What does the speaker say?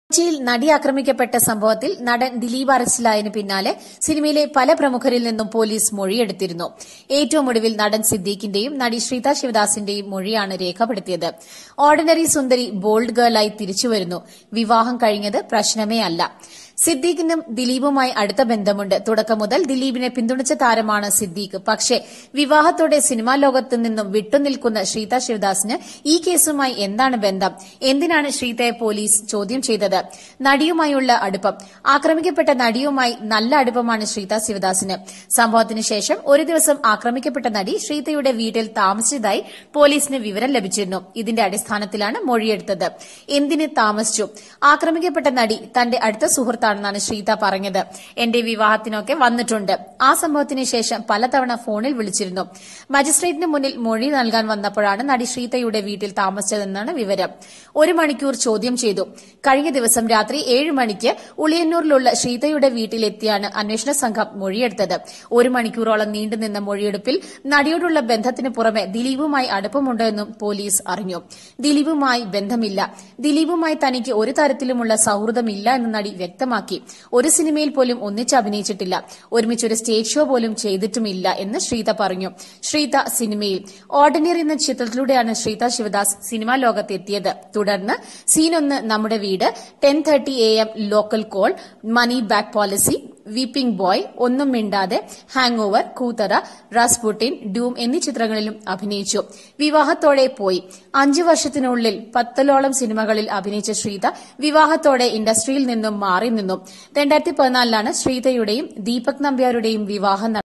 കൊച്ചിയിൽ നടി ആക്രമിക്കപ്പെട്ട സംഭവത്തിൽ നടൻ ദിലീപ് അറസ്റ്റിലായതിനു പിന്നാലെ സിനിമയിലെ പല പ്രമുഖരിൽ നിന്നും പോലീസ് മൊഴിയെടുത്തിരുന്നു ഏറ്റവും ഒടുവിൽ നടൻ സിദ്ദീഖിന്റെയും നടി ശ്രീത ശിവദാസിന്റെയും മൊഴിയാണ് രേഖപ്പെടുത്തിയത് ഓർഡിനറി സുന്ദരി ബോൾഡ് ഗേളായി തിരിച്ചുവരുന്നു വിവാഹം കഴിഞ്ഞത് പ്രശ്നമേ അല്ല സിദ്ദീഖിനും ദിലീപുമായി അടുത്ത ബന്ധമുണ്ട് തുടക്കം മുതൽ ദിലീപിനെ പിന്തുണച്ച താരമാണ് സിദ്ദീഖ് പക്ഷേ വിവാഹത്തോടെ സിനിമാ ലോകത്തു നിന്നും വിട്ടുനിൽക്കുന്ന ശ്രീത ശിവദാസിന് ഈ കേസുമായി എന്താണ് ബന്ധം എന്തിനാണ് ശ്രീതയെ പോലീസ് ചോദ്യം ചെയ്തത് നടിയുമായുള്ള അടുപ്പം ആക്രമിക്കപ്പെട്ട നടിയുമായി നല്ല അടുപ്പമാണ് ശ്രീത ശിവദാസിന് സംഭവത്തിന് ശേഷം ഒരു ദിവസം ആക്രമിക്കപ്പെട്ട നടി ശ്രീതയുടെ വീട്ടിൽ താമസിച്ചതായി പോലീസിന് വിവരം ലഭിച്ചിരുന്നു ഇതിന്റെ അടിസ്ഥാനത്തിലാണ് മൊഴിയെടുത്തത് എന്തിന് താമസിച്ചു ആക്രമിക്കപ്പെട്ട നടി തന്റെ അടുത്ത സുഹൃത്താണെന്നാണ് ശ്രീത പറഞ്ഞത് എന്റെ വിവാഹത്തിനൊക്കെ വന്നിട്ടുണ്ട് ആ സംഭവത്തിന് ശേഷം പലതവണ ഫോണിൽ വിളിച്ചിരുന്നു മജിസ്ട്രേറ്റിന് മുന്നിൽ മൊഴി നൽകാൻ വന്നപ്പോഴാണ് നടി ശ്രീതയുടെ വീട്ടിൽ താമസിച്ചതെന്നാണ് വിവരം ഒരു മണിക്കൂർ ചോദ്യം ചെയ്തു കഴിഞ്ഞ ദിവസം രാത്രി ഏഴ് മണിക്ക് ഉളിയന്നൂരിലുള്ള ശ്രീതയുടെ വീട്ടിലെത്തിയാണ് അന്വേഷണ സംഘം മൊഴിയെടുത്തത് ഒരു മണിക്കൂറോളം നീണ്ടുനിന്ന മൊഴിയെടുപ്പിൽ നടിയോടുള്ള ബന്ധത്തിന് പുറമെ ദിലീപുമായി അടുപ്പമുണ്ടെന്നും പോലീസ് അറിഞ്ഞു ദിലീപുമായി ബന്ധമില്ല ദിലീപുമായി തനിക്ക് ഒരു തരത്തിലുമുള്ള സൌഹൃദമില്ല എന്ന് നടി വ്യക്തമാക്കി ഒരു സിനിമയിൽ പോലും ഒന്നിച്ച് അഭിനയിച്ചിട്ടില്ല ഒരുമിച്ചൊരു സ്റ്റേജ് ഷോ പോലും ചെയ്തിട്ടുമില്ല എന്ന് ശ്രീത പറഞ്ഞു ശ്രീത സിനിമയിൽ ഓർഡിനറി എന്ന ചിത്രത്തിലൂടെയാണ് ശ്രീത ശിവദാസ് സിനിമാ ലോകത്തെത്തിയത് തുടർന്ന് സീനൊന്ന് നമ്മുടെ വീട് ten thirty A M local call money back policy weeping boy ഒന്നും മിണ്ടാതെ hangover Koothara Rasputin doom എന്നീ ചിത്രങ്ങളിലും അഭിനയിച്ചു വിവാഹത്തോടെ പോയി അഞ്ചു വർഷത്തിനുള്ളിൽ പത്തലോളം സിനിമകളിൽ അഭിനയിച്ച ശ്രീത വിവാഹത്തോടെ ഇൻഡസ്ട്രിയിൽ നിന്നും മാറി നിന്നു രണ്ടായിരത്തി പതിനാലിലാണ് ശ്രീതയുടെയും ദീപക് നമ്പ്യാരുടെയും വിവാഹം